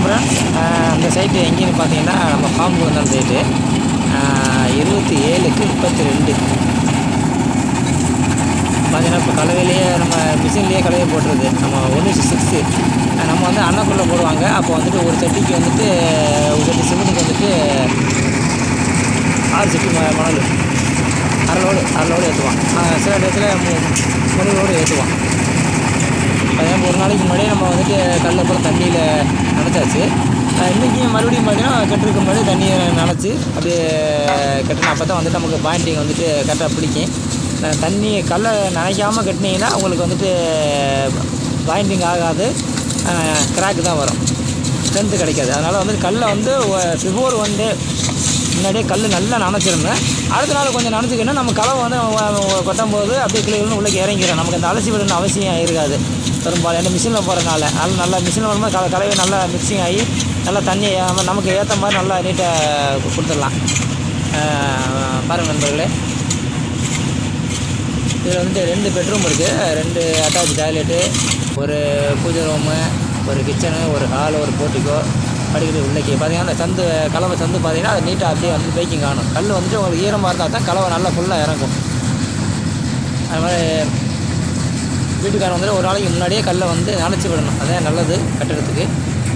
Friends அந்த site எங்கேன்னு பார்த்தீங்கன்னா நம்ம பாம்பு வந்தால் சைட்டு இருபத்தி ஏழுக்கு முப்பத்தி ரெண்டு பார்த்தீங்கன்னா இப்போ கலவையிலேயே நம்ம மிஷின்லேயே கலவையை போட்டுருது நம்ம ஒன்று சிக்ஸு நம்ம வந்து அன்னக்குள்ளே போடுவாங்க அப்போ வந்துட்டு ஒரு சட்டிக்கு வந்துட்டு ஒரு சட்டி சிமெண்ட்டுக்கு வந்துட்டு ஆறு சட்டி ம மணல் அரை லோடு அரை லோடு ஏற்றுவான் சில இடத்துல மூ- மூணு லோடு ஏற்றுவான் பார்த்தீங்கன்னா ஒரு நாளைக்கு முன்னாடியே நம்ம வந்துட்டு கல்ல அப்புறம் தண்ணியில் நனைச்சாச்சு இன்றைக்கி மறுபடியும் பார்த்தீங்கன்னா கட்டுறதுக்கு முன்னாடி தண்ணியை நனைச்சி அப்படியே கட்டணும் அப்போ தான் வந்துட்டு நமக்கு பாயிண்டிங் வந்துட்டு கரெக்டாக பிடிக்கும் அஹ் தண்ணி கல்லை நனைக்காமல் கட்டினீங்கன்னா உங்களுக்கு வந்துட்டு பாயிண்டிங் ஆகாது கிராக்கு தான் வரும் ஸ்ட்ரென்த்து கிடைக்காது அதனால் வந்து கல்லை வந்து பிஃபோர் ஒன் டே முன்னாடியே கல் நல்லா நனைச்சிருந்தேன் அடுத்த நாள் கொஞ்சம் நனைச்சிக்கின்னா நம்ம கலவை வந்து வ- கொட்டும் போது அப்படியே கிளிகளும் உள்ளே இறங்கிடும் நமக்கு அந்த அலசி விடணும் அவசியம் இருக்காது பெரும்பாலும் ஏன்னா மிஷினில் போகிறனால அதனால் நல்லா மிஷினில் வரும்போது கல கலவை நல்லா மிக்சிங் ஆகி நல்லா தண்ணி ஏ- நமக்கு ஏற்ற மாதிரி நல்லா நீட்டாக கொடுத்துடலாம் பாருங்கள் நண்பர்களே இதில் வந்துட்டு ரெண்டு பெட்ரூம் இருக்குது ரெண்டு அட்டாச் டாய்லெட்டு ஒரு பூஜை ரூமு ஒரு கிச்சனு ஒரு ஹால் ஒரு போர்ட்டிக்கோ படிக்கிறது உள்ளக்கி பார்த்தீங்கன்னா அந்த சந்து கலவை சந்து பார்த்தீங்கன்னா அது நீட்டாக அப்படியே வந்து பேக்கிங் ஆகணும் கல் வந்துட்டு உங்களுக்கு ஈரமாக இருந்தால் தான் கலவை நல்லா ஃபுல்லாக இறங்கும் அது மாதிரி வீட்டுக்காரன் வந்துட்டு ஒரு நாளைக்கு முன்னாடியே கல்லை வந்து நனைச்சி விடணும் அதான் நல்லது கட்டுறதுக்கு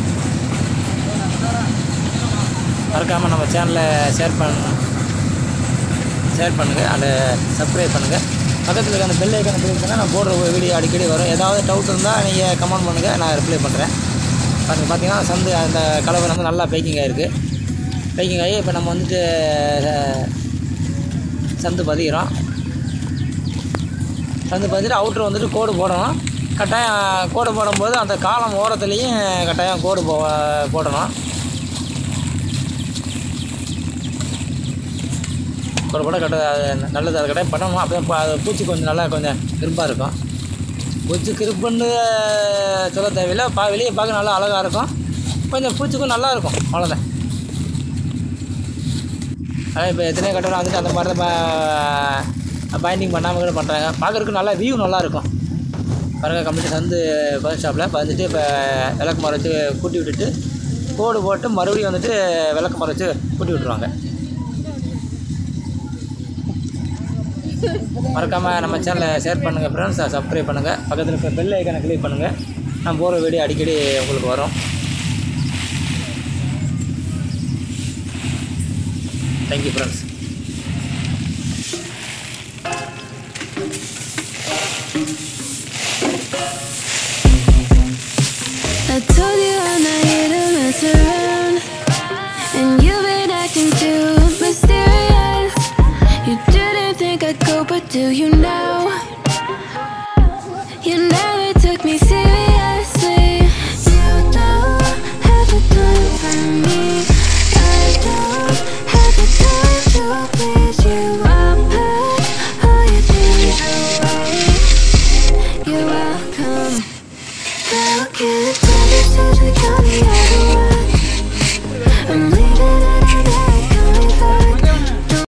மறக்காமல் நம்ம சேனலை ஷேர் பண்ண ஷேர் பண்ணுங்கள் அதை சப்ஸ்கிரைப் பண்ணுங்கள் பக்கத்தில் இருக்க அந்த பெல் ஐக்கான கிளிக் பண்ணால் நான் போடுற வீடியோ அடிக்கடி வரும் ஏதாவது டவுட் இருந்தால் நீங்கள் கமெண்ட் பண்ணுங்கள் நான் ரிப்ளை பண்ணுறேன் பாருங்க பார்த்தீங்கன்னா சந்து அந்த கலவை வந்து நல்லா பேக்கிங் ஆகிருக்கு பேக்கிங் ஆகி இப்போ நம்ம வந்துட்டு அஹ், சந்து பதிக்கிறோம் சந்து பதிட்டு அவுட்ரு வந்துட்டு கோடு போடணும் கட்டாயம் கோடு போடும்போது அந்த காலம் ஓரத்துலேயும் கட்டாயம் கோடு போ போடணும் ஒரு படம் கட்ட அது நல்லது அது கட்டாயம் பண்ணணும் அப்படியே ப- அது பூச்சி கொஞ்சம் நல்லா கொஞ்சம் கிருப்பாக இருக்கும் பூச்சி கிருப்புன்னு சொல்ல தேவையில்லை பா வெளியே பார்க்க நல்லா அழகாக இருக்கும் கொஞ்சம் பூச்சிக்கும் நல்லா இருக்கும் அவ்வளோதான் அதான் இப்போ எத்தனையோ கட்டணம் வந்துட்டு அந்த மாதிரி தான் பைண்டிங் பண்ணாமல் கூட பண்ணுறாங்க பார்க்குறதுக்கு நல்லா வியூ நல்லா இருக்கும் பாருங்கள் கம்ப்ளீட் சந்து பஸ் ஷாப்பில் வந்துட்டு இப்போ விளக்கு மரம் வச்சு கூட்டி விட்டுட்டு கோடு போட்டு மறுபடியும் வந்துட்டு விளக்கு மரம் வச்சு கூட்டி விட்ருவாங்க மறக்காமல் நம்ம சேனலை ஷேர் பண்ணுங்கள் ஃப்ரெண்ட்ஸ் சப்ஸ்கிரைப் பண்ணுங்கள் பக்கத்தில் இருக்க பெல் ஐக்கானை கிளிக் பண்ணுங்கள் நான் போகிற வீடியோ அடிக்கடி உங்களுக்கு வரும் thank you friends I told you I'm not here to mess around And you've been acting too mysterious You didn't think I'd go, but do you now? You never took me seriously You don't have the time for me